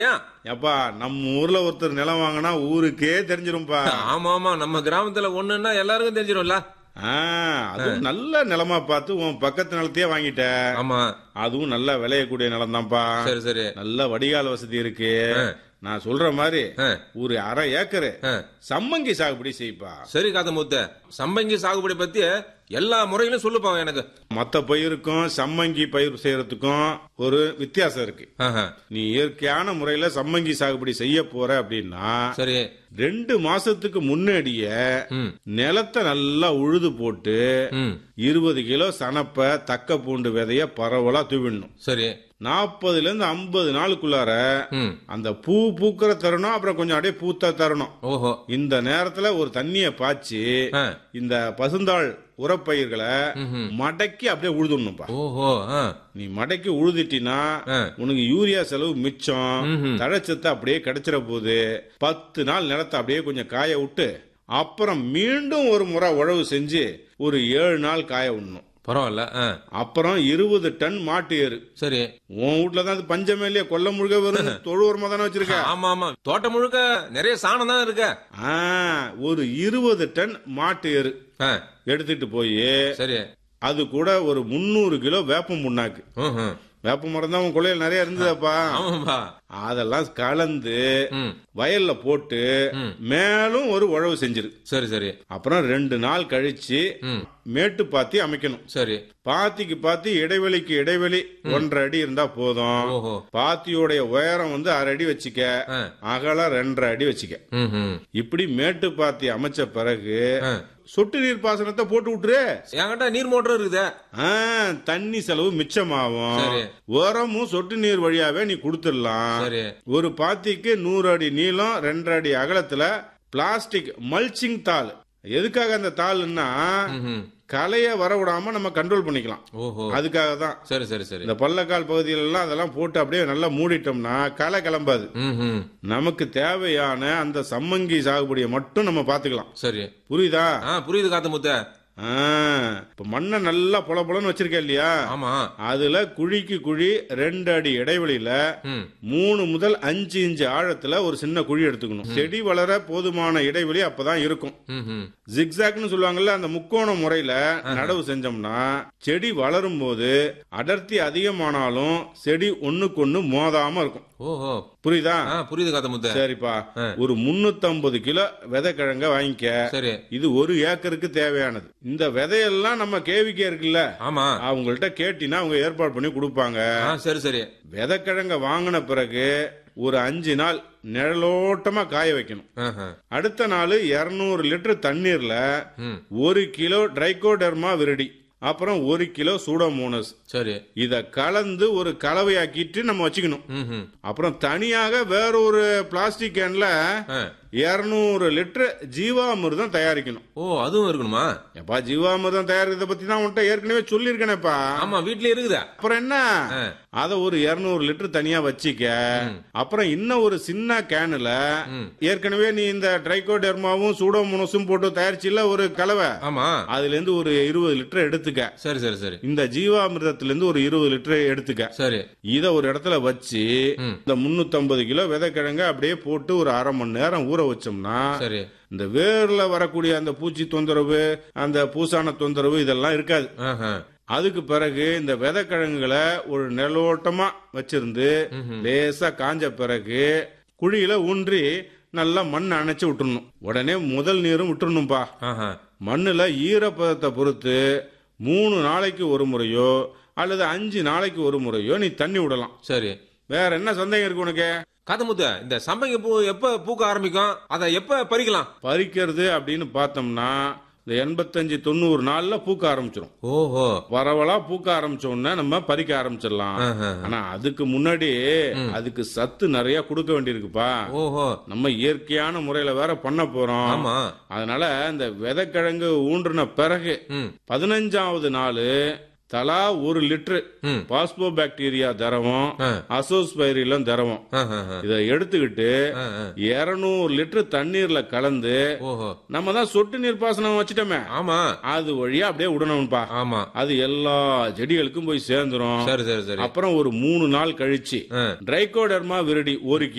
ஏன் ஏப்பா நம்ம ஊர்ல ஒருத்தர் நிலம் வாங்கினா ஊருக்கே தெரிஞ்சிரும்பா ஆமா ஆமா நம்ம கிராமத்துல ஒண்ணுன்னா எல்லாருக்கும் தெரிஞ்சிடும்ல ஆ, அதுவும் நல்ல நிலமா பார்த்து உன் பக்கத்து நிலத்தையே வாங்கிட்ட ஆமா அதுவும் நல்ல விளையக்கூடிய நிலம் தான்ப்பா சரி சரி நல்ல வடிகால் வசதி இருக்கு நான் சொல்ற மாதிரி ஆ. ஒரு அரை ஏக்கரு ஆ. சம்மங்கி சாகுபடி செய்ப்பா சரி காத்தமுத்த சம்பங்கி சாகுபடி பத்தி எல்லா முறையிலும் சொல்லுப்பாங்க எனக்கு மத்த பயிருக்கும் சம்மங்கி பயிர் செய்யறதுக்கும் ஒரு வித்தியாசம் இருக்கு ஆஹா. நீ இயற்கையான முறையில சம்மங்கி சாகுபடி செய்ய போற அப்படின்னா சரி ரெண்டு மாசத்துக்கு முன்னாடியே ம் நிலத்தை நல்லா உழுது போட்டு ம் இருபது கிலோ சனப்ப தக்க பூண்டு விதைய பரவலா தூவிடணும் சரி நாற்பதுல இருந்து ஐம்பது நாளுக்குள்ளார ம் அந்த பூ பூக்கிற தருணம் அப்புறம் கொஞ்சம் அப்படியே பூத்த தருணம் ஓஹோ இந்த நேரத்துல ஒரு தண்ணிய பாய்ச்சி ஆ. இந்த பசுந்தாள் உரப்பயிர்களை ம்ஹும். மடக்கி அப்படியே உழுதுடணும்பா ஓஹோ ஆ. நீ மடக்கி உழுதிட்டினா ஆ. உனக்கு யூரியா செலவு மிச்சம் ம்ஹும். தழைச்சத்தை அப்படியே கிடைச்சிட போகுது பத்து நாள் நிலத்தை அப்படியே கொஞ்சம் காய விட்டு அப்புறம் மீண்டும் ஒரு முறை உழவு செஞ்சு ஒரு ஏழு நாள் காய விடணும் பரவாயில்ல ஆ. அப்புறம் இருபது டன் மாட்டு ஏறு சரி உன் வீட்டுல தான் அது பஞ்சமே இல்லையா கொல்ல முழுக்க வெறும் தொழு உரமா தானே வச்சிருக்க ஆமா ஆமா தோட்டம் முழுக்க நிறைய சாணம் தான் இருக்க ஆ, ஒரு இருபது டன் மாட்டு எரு ஆ. எடுத்துட்டு போய் சரி அது கூட ஒரு முந்நூறு கிலோ வேப்பம் புண்ணாக்கு ம்ஹும். வேப்ப மரம் தான் உன் கொள்ளையில் நிறைய இருந்ததப்பா ஆமாம்பா அதெல்லாம் கலந்து ம் வயல்ல போட்டு ம். மேலும் ஒரு உழவு செஞ்சிரு சரி சரி அப்புறம் ரெண்டு நாள் கழிச்சு ம் மேட்டு பாத்தி அமைக்கணும் சரி பாத்திக்கு பாத்தி இடைவெளிக்கு இடைவெளி ஒன்றரை அடி இருந்தா போதும் ஓஹோ பாத்தியோடைய உயரம் வந்து அரை அடி வச்சுக்க ஆ. அகலம் ரெண்டரை அடி வச்சுக்க ம்ஹும். இப்படி மேட்டு பாத்தி அமைச்ச பிறகு ஆ. சொட்டு நீர் பாசனத்தை போட்டு விட்டுரு என்கிட்ட நீர் மோட்டர் இருக்குதே ஆ, தண்ணி செலவு மிச்சமாகும் சரி. உரமும் சொட்டு நீர் வழியாவே நீ கொடுத்துடலாம் சரி ஒரு பாத்திக்கு நூறு அடி நீளம் ரெண்டரை அடி அகலத்துல பிளாஸ்டிக் மல்ச்சிங் தாள் எதுக்காக அந்த தாள்னா ம்ஹும். களைய வர விடாம நம்ம கண்ட்ரோல் பண்ணிக்கலாம் ஓஹோ அதுக்காக தான் சரி சரி சரி இந்த பள்ளக்கால் பகுதியில எல்லாம் அதெல்லாம் போட்டு அப்படியே நல்லா மூடிட்டோம்னா களை கிளம்பாது ம்ஹும். நமக்கு தேவையான அந்த சம்மங்கி சாகுபடியை மட்டும் நம்ம பாத்துக்கலாம் சரி புரியுதா ஆ புரியுது காத்து முத்த ஆ, இப்ப மண்ணை நல்லா பொல பொலன்னு வச்சிருக்க இல்லையா ஆமா அதுல குழிக்கு குழி ரெண்டு அடி இடைவெளியில ம் மூணு முதல் அஞ்சு இன்ச்சு ஆழத்துல ஒரு சின்ன குழி எடுத்துக்கணும் செடி வளர போதுமான இடைவெளி அப்பதான் இருக்கும் ம்ஹும். ஜிக்ஸாக்னு சொல்லுவாங்கல்ல அந்த முக்கோண முறையில நடவு செஞ்சோம்னா செடி வளரும் போது அடர்த்தி அதிகமானாலும் செடி ஒண்ணுக்கு ஒண்ணு மோதாம இருக்கும் ஓஹோ புரியுதா ஆ புரியுது காத்து முத்த சரிப்பா ஆ. ஒரு முன்னூத்தம்பது கிலோ விதைக்கிழங்க வாங்கிக்க சரி இது ஒரு ஏக்கருக்கு தேவையானது இந்த விதையெல்லாம் நம்ம கேவிக்கே இருக்குல்ல ஆமா அவங்கள்ட்ட கேட்டினா அவங்க ஏற்பாடு பண்ணி கொடுப்பாங்க ஆ சரி சரி விதைக்கிழங்க வாங்கின பிறகு ஒரு அஞ்சு நாள் நிழலோட்டமா காய வைக்கணும் ஆஹா. அடுத்த நாள் 200 லிட்டர் தண்ணீர்ல ம் ஒரு கிலோ ட்ரைகோடர்மா விரடி அப்புறம் ஒரு கிலோ சூடோமோனஸ் சரி இத கலந்து ஒரு கலவையாக்கிட்டு நம்ம வச்சுக்கணும் ம்ஹும். அப்புறம் தனியாக வேற ஒரு பிளாஸ்டிக் கேன்ல ஆ. 200 லிட்டர் ஜீவாமிர்தம் தயாரிக்கணும் ஓ அதுவும் இருக்கணுமா எப்பா ஜீவாமிர்தம் தயாரிக்கிறத பத்தி தான் உன்கிட்ட ஏற்கனவே சொல்லியிருக்கேனேப்பா ஆமா வீட்லயே இருக்குதா அப்புறம் என்ன ஆ. அத ஒரு 200 லிட்டர் தனியா வச்சிக்க அப்புறம் இன்னும் ஒரு சின்ன கேனுல ம். ஏற்கனவே நீ இந்த ட்ரைகோடெர்மாவும் சூடோமோனஸும் போட்டு தயாரிச்சுல ஒரு கலவை ஆமா அதுல இருந்து ஒரு இருபது லிட்டர் எடுத்துக்க சரி சரி சரி இந்த ஜீவாமிர்தத்துல இருந்து ஒரு இருபது லிட்டர் எடுத்துக்க சரி இத ஒரு இடத்துல வச்சு ம். இந்த 350 கிலோ விதைக்கிழங்க அப்படியே போட்டு ஒரு அரை மணி நேரம் ஊற வச்சோம்னா சரி இந்த வேர்ல வரக்கூடிய அந்த பூச்சி தொந்தரவு அந்த பூசான தொந்தரவு இதெல்லாம் இருக்காது ஆஹா. அதுக்கு பிறகு இந்த விதைக்கிழங்குகளை ஒரு நிலோட்டமா வச்சிருந்து லேசா காஞ்ச பிறகு குழியில ஊன்றி நல்லா மண் அணைச்சு விட்டுறணும் உடனே முதல் நீரும் விட்டுறணும்பா ஆஹா. மண்ணுல ஈரப்பதத்தை பொறுத்து மூணு நாளைக்கு ஒரு முறையோ அல்லது அஞ்சு நாளைக்கு ஒரு முறையோ நீ தண்ணி விடலாம் சரி வேற என்ன சந்தேகம் இருக்கு உனக்கு காத்தமுத்த இந்த சம்பங்கி பூ எப்ப பூக்க ஆரம்பிக்கும் அதை எப்ப பறிக்கலாம் பறிக்கிறது அப்படின்னு பார்த்தோம்னா இந்த எண்பத்தஞ்சு தொண்ணூறு நாள்ல பூக்க ஆரம்பிச்சிடும் ஓஹோ பரவலா பூக்க ஆரம்பிச்ச உடனே நம்ம பறிக்க ஆரம்பிச்சிடலாம் ஆஹா. ஆனா அதுக்கு முன்னாடி அதுக்கு சத்து நிறைய கொடுக்க வேண்டியிருக்குப்பா ஓஹோ நம்ம இயற்கையான முறையில வேற பண்ண போறோம் ஆமா அதனால இந்த விதைக்கிழங்கு ஊன்றின பிறகு ம் பதினஞ்சாவது நாள் தலா ஒரு லிட்டரு ம். பாஸ்போ பாக்டீரியா தரவும் ஆ. அசோஸ்பைரிலம் தரவும் ஆ, ஆ, ஆ. இதை எடுத்துக்கிட்டு ஆ, ஆ. இருநூறு லிட்டர் தண்ணீர்ல கலந்து ஓஹோ நம்ம தான் சொட்டு நீர் பாசனம் வச்சுட்டோமே ஆமா அது வழியா அப்படியே விடணும்ப்பா ஆமா அது எல்லா செடிகளுக்கும் போய் சேர்ந்துரும் சரி சரி சரி அப்புறம் ஒரு மூணு நாள் கழிச்சு ஆ. ட்ரைகோடர்மா விரடி ஒரு